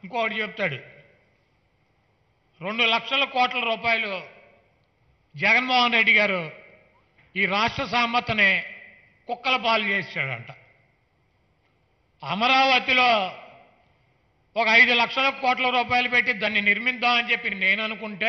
ఇంకోటి చెప్తాడు రెండు లక్షల కోట్ల రూపాయలు జగన్మోహన్ రెడ్డి గారు ఈ రాష్ట్ర సామర్థ్యని కుక్కల పాలు చేశాడంట అమరావతిలో ఒక ఐదు లక్షల కోట్ల రూపాయలు పెట్టి దాన్ని నిర్మిద్దామని చెప్పి నేను అనుకుంటే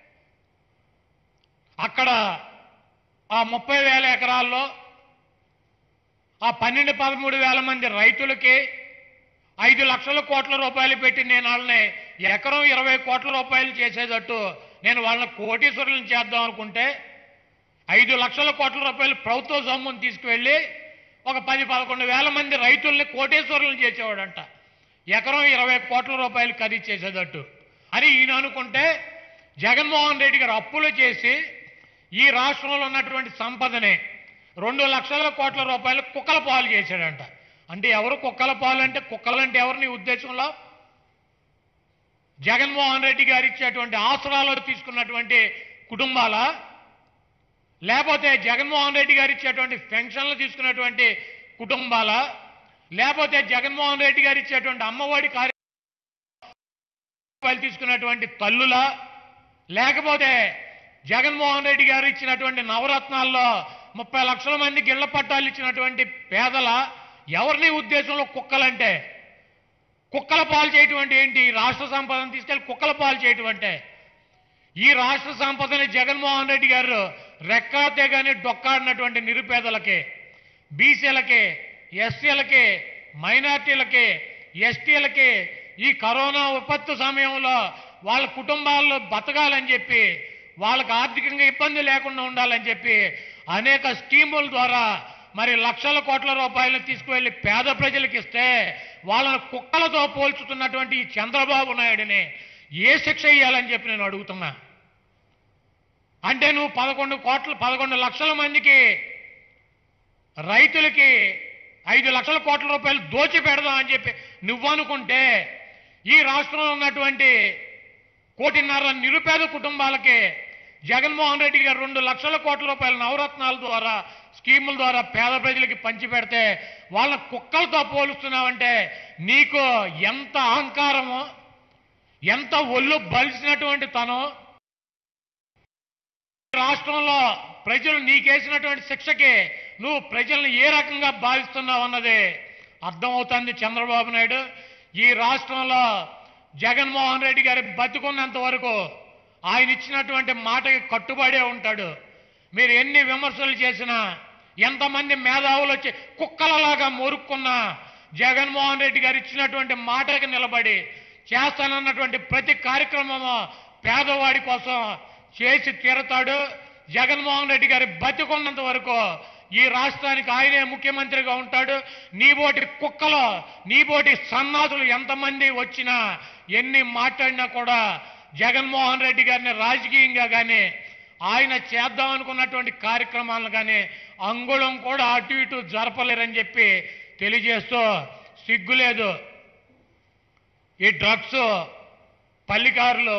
అక్కడ ఆ ముప్పై వేల ఎకరాల్లో ఆ పన్నెండు పదమూడు వేల మంది రైతులకి ఐదు లక్షల కోట్ల రూపాయలు పెట్టి నేను వాళ్ళని ఎకరం ఇరవై కోట్ల రూపాయలు చేసేటట్టు నేను వాళ్ళని కోటీశ్వరులను చేద్దాం అనుకుంటే ఐదు లక్షల కోట్ల రూపాయలు ప్రభుత్వ సొమ్మును తీసుకువెళ్ళి ఒక పది పదకొండు వేల మంది రైతుల్ని కోటేశ్వరులను చేసేవాడంట ఎకరం ఇరవై కోట్ల రూపాయలు ఖరీదు చేసేటట్టు అని ఈయన అనుకుంటే జగన్మోహన్ రెడ్డి గారు అప్పులు చేసి ఈ రాష్ట్రంలో ఉన్నటువంటి సంపదని రెండు లక్షల కోట్ల రూపాయలు కుక్కల పాలు చేశాడంట అంటే ఎవరు కుక్కల పాలు అంటే కుక్కలంటే ఎవరు నీ ఉద్దేశంలో జగన్మోహన్ రెడ్డి గారు ఇచ్చేటువంటి ఆసరాలో తీసుకున్నటువంటి కుటుంబాల లేకపోతే జగన్మోహన్ రెడ్డి గారు ఇచ్చేటువంటి పెన్షన్లు తీసుకున్నటువంటి కుటుంబాల లేకపోతే జగన్మోహన్ రెడ్డి గారు ఇచ్చేటువంటి అమ్మఒడి కార్య రూపాయలు తీసుకున్నటువంటి తల్లుల లేకపోతే జగన్మోహన్ రెడ్డి గారు ఇచ్చినటువంటి నవరత్నాల్లో ముప్పై లక్షల మందికి ఇళ్ల పట్టాలు ఇచ్చినటువంటి పేదల ఎవరిని ఉద్దేశంలో కుక్కలంటే కుక్కల పాలు చేయటం అంటే ఏంటి ఈ రాష్ట్ర సంపదను తీసుకెళ్లి కుక్కల పాలు చేయటం అంటే ఈ రాష్ట్ర సంపదని జగన్మోహన్ రెడ్డి గారు రెక్కాతే గాని డొక్కాడినటువంటి నిరుపేదలకి బీసీలకి ఎస్సీలకి మైనార్టీలకి ఎస్టీలకి ఈ కరోనా విపత్తు సమయంలో వాళ్ళ కుటుంబాల్లో బతకాలని చెప్పి వాళ్ళకి ఆర్థికంగా ఇబ్బంది లేకుండా ఉండాలని చెప్పి అనేక స్కీముల ద్వారా మరి లక్షల కోట్ల రూపాయలు తీసుకువెళ్ళి పేద ప్రజలకు ఇస్తే వాళ్ళని కుక్కలతో పోల్చుతున్నటువంటి ఈ చంద్రబాబు నాయుడిని ఏ శిక్ష ఇవ్వాలని చెప్పి నేను అడుగుతున్నా అంటే నువ్వు పదకొండు కోట్ల పదకొండు లక్షల మందికి రైతులకి ఐదు లక్షల కోట్ల రూపాయలు దోచి పెడదాం అని చెప్పి నువ్వు అనుకుంటే ఈ రాష్ట్రంలో ఉన్నటువంటి కోటిన్నర నిరుపేద కుటుంబాలకి జగన్మోహన్ రెడ్డి గారు రెండు లక్షల కోట్ల రూపాయల నవరత్నాల ద్వారా స్కీముల ద్వారా పేద ప్రజలకి పంచి పెడితే వాళ్ళ కుక్కలతో పోలుస్తున్నావంటే నీకు ఎంత అహంకారమో ఎంత ఒళ్ళు బలిసినటువంటి తనం రాష్ట్రంలో ప్రజలు నీకేసినటువంటి శిక్షకి నువ్వు ప్రజల్ని ఏ రకంగా భావిస్తున్నావు అన్నది అర్థమవుతుంది చంద్రబాబు నాయుడు ఈ రాష్ట్రంలో జగన్మోహన్ రెడ్డి గారి బతుకున్నంత వరకు ఆయన ఇచ్చినటువంటి మాటకి కట్టుబడే ఉంటాడు మీరు ఎన్ని విమర్శలు చేసినా ఎంతమంది మేధావులు వచ్చి కుక్కలలాగా మొరుక్కున్నా జగన్మోహన్ రెడ్డి గారు ఇచ్చినటువంటి మాటకి నిలబడి చేస్తానన్నటువంటి ప్రతి కార్యక్రమము పేదవాడి కోసం చేసి తీరతాడు జగన్మోహన్ రెడ్డి గారి బతికున్నంత వరకు ఈ రాష్ట్రానికి ఆయనే ముఖ్యమంత్రిగా ఉంటాడు నీబోటి కుక్కలో నీబోటి సన్నాసులు ఎంతమంది వచ్చినా ఎన్ని మాట్లాడినా కూడా జగన్మోహన్ రెడ్డి గారిని రాజకీయంగా కానీ ఆయన చేద్దాం అనుకున్నటువంటి కార్యక్రమాలను కానీ అంగుళం కూడా అటు ఇటు జరపలేరని చెప్పి తెలియజేస్తూ సిగ్గులేదు ఈ డ్రగ్స్ పల్లికారులు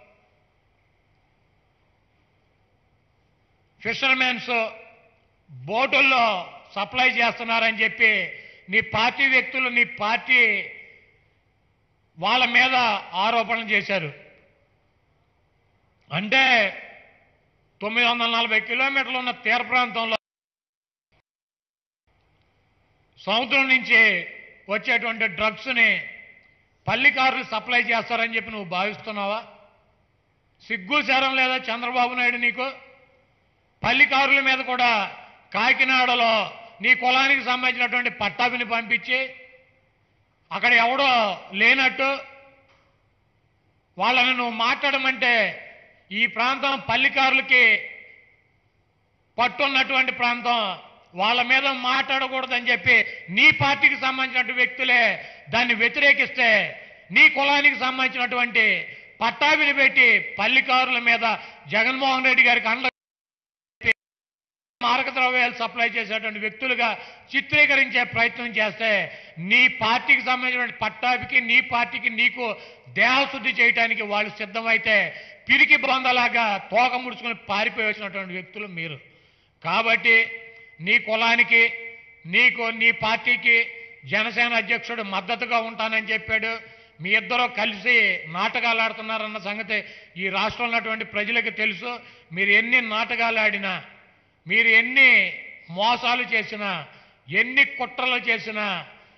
ఫిషర్మెన్స్ బోటుల్లో సప్లై చేస్తున్నారని చెప్పి నీ పార్టీ వ్యక్తులు నీ పార్టీ వాళ్ళ మీద ఆరోపణలు చేశారు అంటే తొమ్మిది వందల నలభై కిలోమీటర్లు ఉన్న తీర ప్రాంతంలో సముద్రం నుంచి వచ్చేటువంటి డ్రగ్స్ని పల్లికారులు సప్లై చేస్తారని చెప్పి నువ్వు భావిస్తున్నావా సిగ్గు శరం లేదా చంద్రబాబు నాయుడు నీకు పల్లికారుల మీద కూడా కాకినాడలో నీ కులానికి సంబంధించినటువంటి పట్టాభిని పంపించి అక్కడ ఎవడో లేనట్టు వాళ్ళని నువ్వు మాట్లాడమంటే ఈ ప్రాంతం పల్లికారులకి పట్టున్నటువంటి ప్రాంతం వాళ్ళ మీద మాట్లాడకూడదని చెప్పి నీ పార్టీకి సంబంధించినటువంటి వ్యక్తులే దాన్ని వ్యతిరేకిస్తే నీ కులానికి సంబంధించినటువంటి పట్టాభిని పెట్టి పల్లికారుల మీద జగన్మోహన్ రెడ్డి గారికి అండ మారక ద్రవ్యాలు సప్లై చేసేటువంటి వ్యక్తులుగా చిత్రీకరించే ప్రయత్నం చేస్తే నీ పార్టీకి సంబంధించిన పట్టాభికి నీ పార్టీకి నీకు దేహశుద్ధి చేయడానికి వాళ్ళు సిద్ధమైతే పిరికి బొందలాగా తోక ముడుచుకుని పారిపోయి వచ్చినటువంటి వ్యక్తులు మీరు కాబట్టి నీ కులానికి నీకు నీ పార్టీకి జనసేన అధ్యక్షుడు మద్దతుగా ఉంటానని చెప్పాడు మీ ఇద్దరు కలిసి నాటకాలు ఆడుతున్నారన్న సంగతి ఈ రాష్ట్రంలో ఉన్నటువంటి ప్రజలకు తెలుసు మీరు ఎన్ని నాటకాలు ఆడినా మీరు ఎన్ని మోసాలు చేసినా ఎన్ని కుట్రలు చేసినా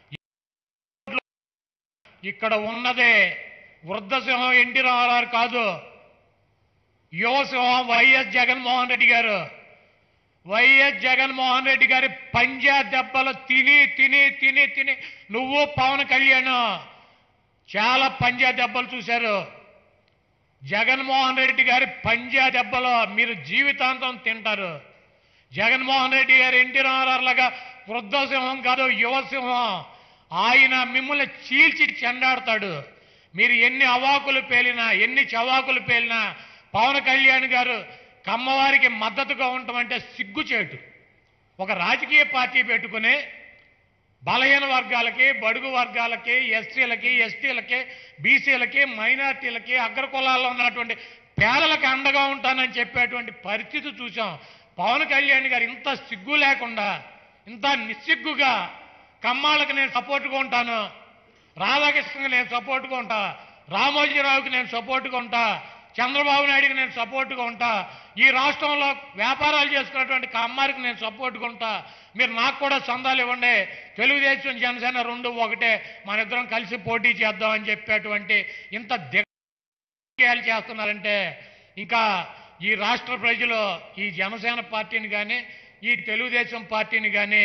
ఇక్కడ ఉన్నదే వృద్ధసింహం ఎన్టీ రామారావు కాదు యువసింహం వైఎస్ జగన్మోహన్ రెడ్డి గారు వైఎస్ జగన్మోహన్ రెడ్డి గారి పంజా దెబ్బలు తిని తిని తిని తిని నువ్వు పవన్ కళ్యాణ్ చాలా పంజా దెబ్బలు చూశారు జగన్మోహన్ రెడ్డి గారి పంజా దెబ్బలు మీరు జీవితాంతం తింటారు జగన్మోహన్ రెడ్డి గారు ఎన్టీ రామారావు లాగా వృద్ధసింహం కాదు యువసింహం ఆయన మిమ్మల్ని చీల్చి చెండాడతాడు మీరు ఎన్ని అవాకులు పేలినా ఎన్ని చవాకులు పేలినా పవన్ కళ్యాణ్ గారు కమ్మవారికి మద్దతుగా ఉండటం సిగ్గుచేటు ఒక రాజకీయ పార్టీ పెట్టుకుని బలహీన వర్గాలకి బడుగు వర్గాలకి ఎస్సీలకి ఎస్టీలకి బీసీలకి మైనార్టీలకి అగ్రకులాల్లో ఉన్నటువంటి పేదలకు అండగా ఉంటానని చెప్పేటువంటి పరిస్థితి చూసాం పవన్ కళ్యాణ్ గారు ఇంత సిగ్గు లేకుండా ఇంత నిస్సిగ్గుగా కమ్మాళ్ళకి నేను సపోర్ట్గా ఉంటాను రాధాకృష్ణకి నేను సపోర్ట్గా ఉంటా రామోజీరావుకి నేను సపోర్ట్గా ఉంటా చంద్రబాబు నాయుడుకి నేను సపోర్ట్గా ఉంటా ఈ రాష్ట్రంలో వ్యాపారాలు చేసుకున్నటువంటి కమ్మారికి నేను సపోర్ట్గా ఉంటా మీరు నాకు కూడా సందాలు ఇవ్వండి తెలుగుదేశం జనసేన రెండు ఒకటే మన ఇద్దరం కలిసి పోటీ చేద్దాం అని చెప్పేటువంటి ఇంత దిగ్గాలు చేస్తున్నారంటే ఇంకా ఈ రాష్ట్ర ప్రజలు ఈ జనసేన పార్టీని కానీ ఈ తెలుగుదేశం పార్టీని కానీ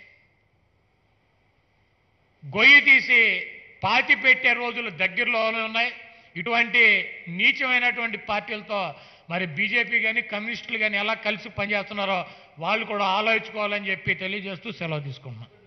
గొయ్యి తీసి పాతి పెట్టే రోజులు దగ్గరలోనే ఉన్నాయి ఇటువంటి నీచమైనటువంటి పార్టీలతో మరి బీజేపీ కానీ కమ్యూనిస్టులు కానీ ఎలా కలిసి పనిచేస్తున్నారో వాళ్ళు కూడా ఆలోచించుకోవాలని చెప్పి తెలియజేస్తూ సెలవు తీసుకుంటున్నాం